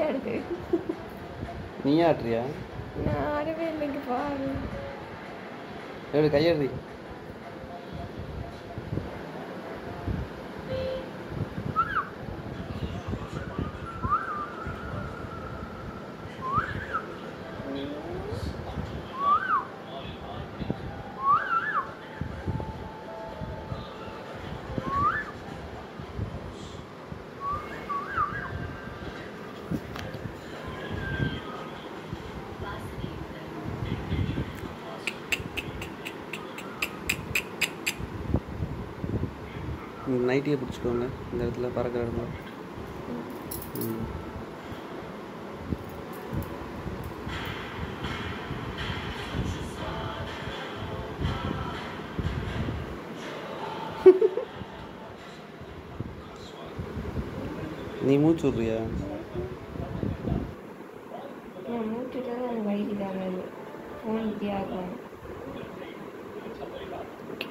விளையாடு நீ ஆட்டுறியா நான் ஆடவே இல்லைங்க பாரு எப்படி கையெழுதி இந்த நைட்டியை பிடிச்சிக்கோங்க இந்த இடத்துல பறக்கிற இடத்துல ம் நீ மூச்சு விட்றியா நான் மூட்டுட்டு தான் வலிக்குதாங்க ஃபோன் இப்படி ஆகும்